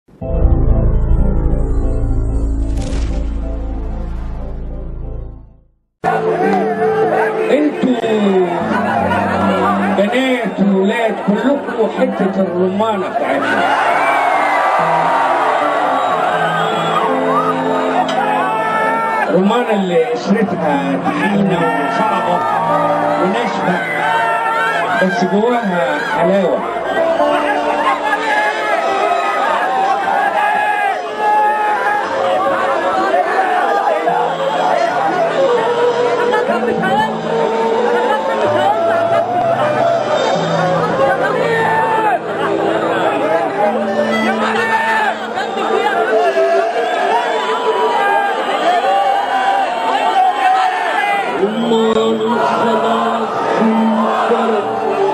انتوا بنات وولاد كلكم حتة الرمانة بتاعتنا رمانة اللي قشرتها تخينة وصعبة وناشفة بس جواها حلاوة رمان خلاص انفرد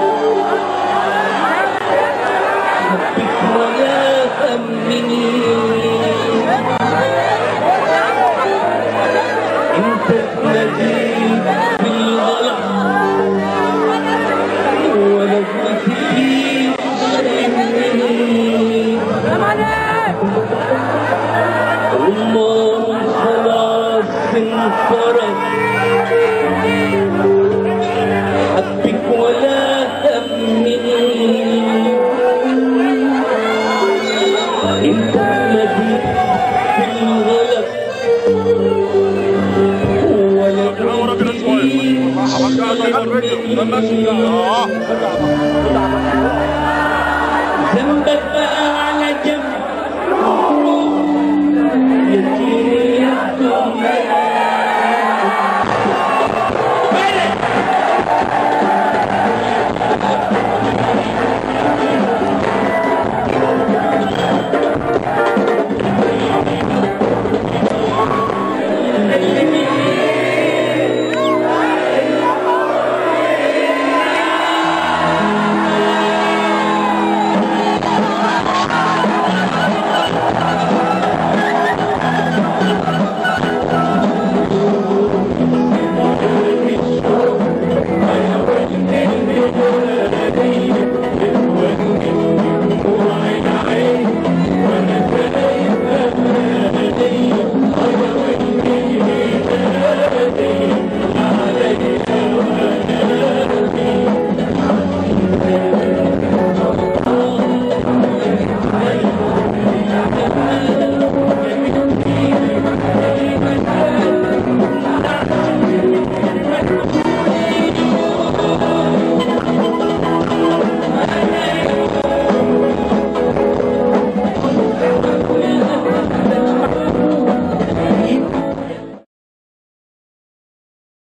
حبك ولا همني انت تناديت بالغلط ولا تفيش مني رمان خلاص انفرد حبك ولا همني انت الذي في الغلط ولا راجل شويه تفيش حبك على الفيديو لما مني اه